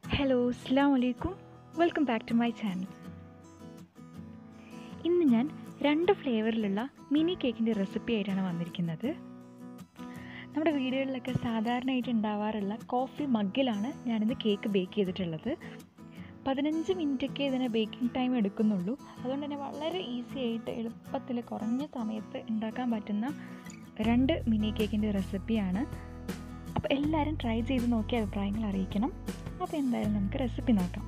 hello അസ്സാം വലൈക്കും welcome back to my channel ഇന്ന് ഞാൻ രണ്ട് ഫ്ലേവറിലുള്ള മിനി കേക്കിൻ്റെ റെസിപ്പി ആയിട്ടാണ് വന്നിരിക്കുന്നത് നമ്മുടെ വീടുകളിലൊക്കെ സാധാരണയായിട്ട് ഉണ്ടാവാറുള്ള കോഫി മഗ്ഗിലാണ് ഞാനിന്ന് കേക്ക് ബേക്ക് ചെയ്തിട്ടുള്ളത് പതിനഞ്ച് മിനിറ്റൊക്കെ ഇതിന് ബേക്കിംഗ് ടൈം എടുക്കുന്നുള്ളൂ അതുകൊണ്ട് തന്നെ വളരെ ഈസി ആയിട്ട് എളുപ്പത്തിൽ കുറഞ്ഞ സമയത്ത് ഉണ്ടാക്കാൻ പറ്റുന്ന രണ്ട് മിനി കേക്കിൻ്റെ റെസിപ്പിയാണ് അപ്പോൾ എല്ലാവരും ട്രൈ ചെയ്ത് നോക്കി അഭിപ്രായങ്ങൾ അറിയിക്കണം അപ്പോൾ എന്തായാലും നമുക്ക് റെസിപ്പി നോക്കാം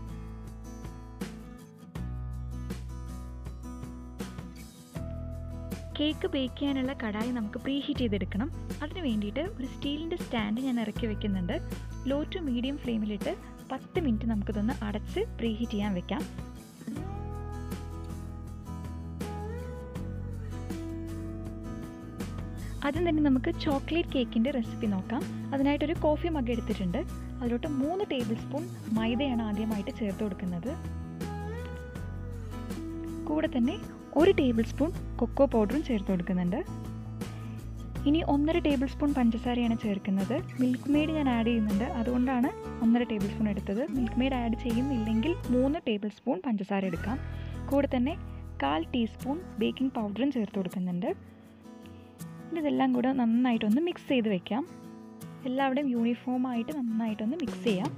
കേക്ക് ബേക്ക് ചെയ്യാനുള്ള കടായി നമുക്ക് പ്രീ ഹീറ്റ് ചെയ്തെടുക്കണം അതിന് വേണ്ടിയിട്ട് ഒരു സ്റ്റീലിൻ്റെ സ്റ്റാൻഡ് ഞാൻ ഇറക്കി വെക്കുന്നുണ്ട് ലോ ടു മീഡിയം ഫ്ലെയിമിലിട്ട് പത്ത് മിനിറ്റ് നമുക്കിതൊന്ന് അടച്ച് പ്രീ ഹീറ്റ് ചെയ്യാൻ വെക്കാം ആദ്യം തന്നെ നമുക്ക് ചോക്ലേറ്റ് കേക്കിൻ്റെ റെസിപ്പി നോക്കാം അതിനായിട്ടൊരു കോഫി മഗ് എടുത്തിട്ടുണ്ട് അതിലോട്ട് മൂന്ന് ടേബിൾ സ്പൂൺ മൈദയാണ് ആദ്യമായിട്ട് ചേർത്ത് കൊടുക്കുന്നത് കൂടെ തന്നെ ഒരു ടേബിൾ സ്പൂൺ കൊക്കോ പൗഡറും ചേർത്ത് കൊടുക്കുന്നുണ്ട് ഇനി ഒന്നര ടേബിൾ സ്പൂൺ പഞ്ചസാരയാണ് ചേർക്കുന്നത് മിൽക്ക് മെയ്ഡ് ഞാൻ ആഡ് ചെയ്യുന്നുണ്ട് അതുകൊണ്ടാണ് ഒന്നര ടേബിൾ സ്പൂൺ എടുത്തത് മിൽക്ക് മെയ്ഡ് ആഡ് ചെയ്യുന്നില്ലെങ്കിൽ മൂന്ന് ടേബിൾ സ്പൂൺ പഞ്ചസാര എടുക്കാം കൂടെ തന്നെ കാൽ ടീസ്പൂൺ ബേക്കിംഗ് പൗഡറും ചേർത്ത് കൊടുക്കുന്നുണ്ട് ഇനി ഇതെല്ലാം കൂടെ നന്നായിട്ടൊന്ന് മിക്സ് ചെയ്ത് വെക്കാം എല്ലാവിടെയും യൂണിഫോം ആയിട്ട് നന്നായിട്ടൊന്ന് മിക്സ് ചെയ്യാം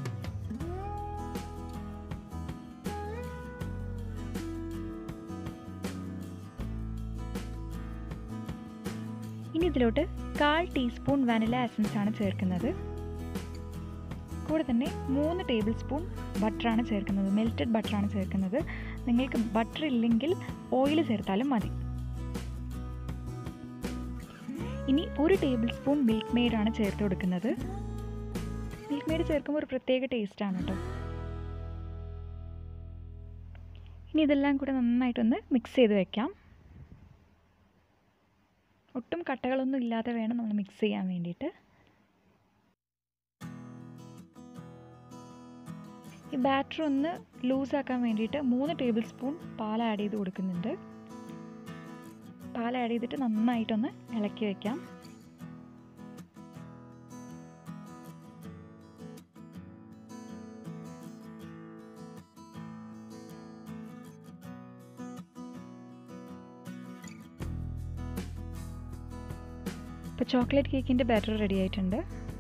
ഇനി ഇതിലോട്ട് കാൽ ടീസ്പൂൺ വാനില എസൻസ് ആണ് ചേർക്കുന്നത് കൂടെ തന്നെ മൂന്ന് ടേബിൾ സ്പൂൺ ബട്ടറാണ് ചേർക്കുന്നത് മെൽറ്റഡ് ബട്ടറാണ് ചേർക്കുന്നത് നിങ്ങൾക്ക് ബട്ടർ ഇല്ലെങ്കിൽ ഓയിൽ ചേർത്താലും മതി ഇനി ഒരു ടേബിൾ സ്പൂൺ മിൽക്ക് മെയ്ഡാണ് ചേർത്ത് കൊടുക്കുന്നത് മിൽക്ക് മെയ്ഡ് ചേർക്കുമ്പോൾ ഒരു പ്രത്യേക ടേസ്റ്റാണ് കേട്ടോ ഇനി ഇതെല്ലാം കൂടെ നന്നായിട്ടൊന്ന് മിക്സ് ചെയ്ത് വെക്കാം ഒട്ടും കട്ടകളൊന്നും ഇല്ലാതെ വേണം നമ്മൾ മിക്സ് ചെയ്യാൻ വേണ്ടിയിട്ട് ഈ ബാറ്റർ ഒന്ന് ലൂസാക്കാൻ വേണ്ടിയിട്ട് മൂന്ന് ടേബിൾ സ്പൂൺ പാൽ ആഡ് ചെയ്ത് കൊടുക്കുന്നുണ്ട് പാൽ ആഡ് ചെയ്തിട്ട് നന്നായിട്ടൊന്ന് ഇളക്കി വെക്കാം ഇപ്പോൾ ചോക്ലേറ്റ് കേക്കിൻ്റെ ബാറ്റർ റെഡി ആയിട്ടുണ്ട്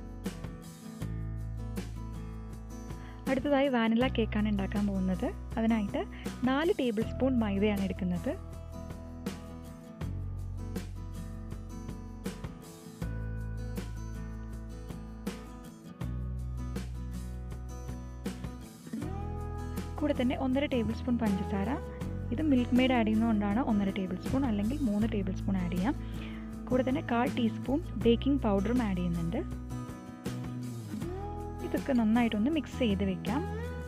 അടുത്തതായി വാനില കേക്കാണ് ഉണ്ടാക്കാൻ പോകുന്നത് അതിനായിട്ട് നാല് ടേബിൾ സ്പൂൺ മൈദയാണ് എടുക്കുന്നത് കൂടെ തന്നെ ഒന്നര ടേബിൾ സ്പൂൺ പഞ്ചസാര ഇത് മിൽക്ക് മെയ്ഡ് ആഡ് ചെയ്യുന്നതുകൊണ്ടാണ് ഒന്നര ടേബിൾ സ്പൂൺ അല്ലെങ്കിൽ മൂന്ന് ടേബിൾ സ്പൂൺ ആഡ് ചെയ്യാം കൂടെ തന്നെ കാൽ ടീസ്പൂൺ ബേക്കിംഗ് പൗഡറും ആഡ് ചെയ്യുന്നുണ്ട് ഇതൊക്കെ നന്നായിട്ടൊന്ന് മിക്സ് ചെയ്ത് വെക്കാം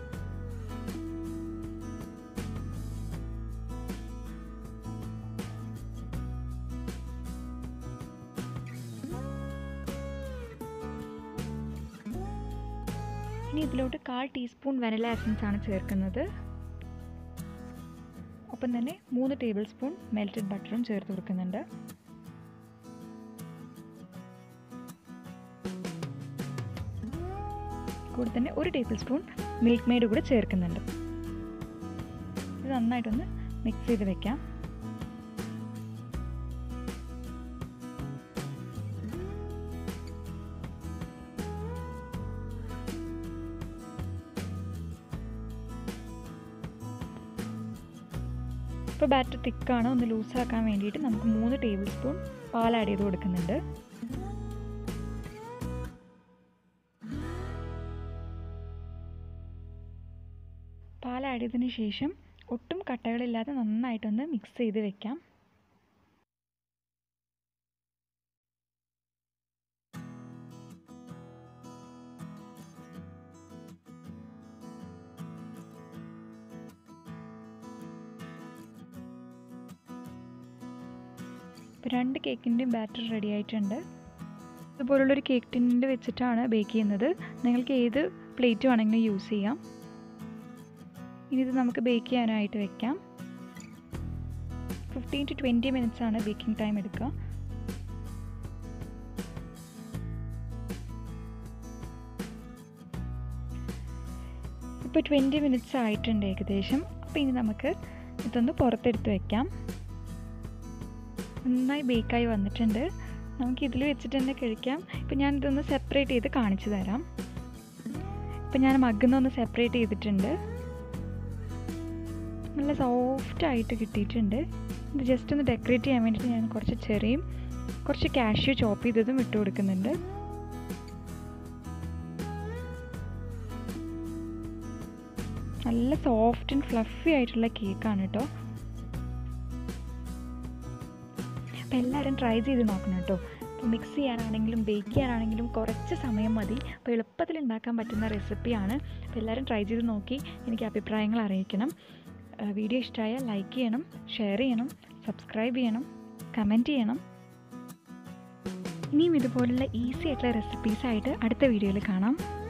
ഇനി ഇതിലോട്ട് കാൽ ടീസ്പൂൺ വെനില എസൻസ് ആണ് ചേർക്കുന്നത് ഒപ്പം തന്നെ മൂന്ന് ടേബിൾ സ്പൂൺ മെൽറ്റഡ് ബട്ടറും ചേർത്ത് കൊടുക്കുന്നുണ്ട് കൂടെ തന്നെ ഒരു ടേബിൾ സ്പൂൺ മിൽക്ക് മെയ്ഡ് കൂടെ ചേർക്കുന്നുണ്ട് ഇത് നന്നായിട്ടൊന്ന് മിക്സ് ചെയ്ത് വെക്കാം ഇപ്പോൾ ബാറ്റർ തിക്കാണ് ഒന്ന് ലൂസാക്കാൻ വേണ്ടിയിട്ട് നമുക്ക് മൂന്ന് ടേബിൾ സ്പൂൺ പാൽ ആഡ് ചെയ്ത് കൊടുക്കുന്നുണ്ട് പാൽ ആഡ് ചെയ്തതിന് ശേഷം ഒട്ടും കട്ടകളില്ലാതെ നന്നായിട്ടൊന്ന് മിക്സ് ചെയ്ത് വെക്കാം ഇപ്പോൾ രണ്ട് കേക്കിൻ്റെയും ബാറ്റർ റെഡി ആയിട്ടുണ്ട് ഇതുപോലുള്ളൊരു കേക്ക് ടിന്നിൽ വെച്ചിട്ടാണ് ബേക്ക് ചെയ്യുന്നത് നിങ്ങൾക്ക് ഏത് പ്ലേറ്റ് വേണമെങ്കിലും യൂസ് ചെയ്യാം ഇനി ഇത് നമുക്ക് ബേക്ക് ചെയ്യാനായിട്ട് വെക്കാം ഫിഫ്റ്റീൻ ടു ട്വൻറ്റി മിനിറ്റ്സ് ആണ് ബേക്കിംഗ് ടൈം എടുക്കുക ഇപ്പോൾ ട്വൻറ്റി മിനിറ്റ്സ് ആയിട്ടുണ്ട് ഏകദേശം അപ്പോൾ ഇനി നമുക്ക് ഇതൊന്ന് പുറത്തെടുത്ത് വെക്കാം നന്നായി ബേക്കായി വന്നിട്ടുണ്ട് നമുക്ക് ഇതിൽ വെച്ചിട്ട് തന്നെ കഴിക്കാം ഇപ്പം ഞാൻ ഇതൊന്ന് സെപ്പറേറ്റ് ചെയ്ത് കാണിച്ചു തരാം ഇപ്പം ഞാൻ മഗ്ഗിൽ ഒന്ന് സെപ്പറേറ്റ് ചെയ്തിട്ടുണ്ട് നല്ല സോഫ്റ്റ് ആയിട്ട് കിട്ടിയിട്ടുണ്ട് ഇത് ജസ്റ്റ് ഒന്ന് ഡെക്കറേറ്റ് ചെയ്യാൻ വേണ്ടിയിട്ട് ഞാൻ കുറച്ച് ചെറിയും കുറച്ച് കാഷ്യൂ ചോപ്പ് ചെയ്തതും ഇട്ട് കൊടുക്കുന്നുണ്ട് നല്ല സോഫ്റ്റ് ആൻഡ് ഫ്ലഫി ആയിട്ടുള്ള കേക്കാണ് കേട്ടോ അപ്പോൾ എല്ലാവരും ട്രൈ ചെയ്ത് നോക്കണം കേട്ടോ അപ്പോൾ മിക്സ് ചെയ്യാനാണെങ്കിലും ബേക്ക് ചെയ്യാനാണെങ്കിലും കുറച്ച് സമയം മതി അപ്പോൾ എളുപ്പത്തിൽ ഉണ്ടാക്കാൻ പറ്റുന്ന റെസിപ്പിയാണ് അപ്പോൾ എല്ലാവരും ട്രൈ ചെയ്ത് നോക്കി എനിക്ക് അഭിപ്രായങ്ങൾ അറിയിക്കണം വീഡിയോ ഇഷ്ടമായാൽ ലൈക്ക് ചെയ്യണം ഷെയർ ചെയ്യണം സബ്സ്ക്രൈബ് ചെയ്യണം കമൻറ്റ് ചെയ്യണം ഇനിയും ഇതുപോലുള്ള ഈസി ആയിട്ടുള്ള റെസിപ്പീസായിട്ട് അടുത്ത വീഡിയോയിൽ കാണാം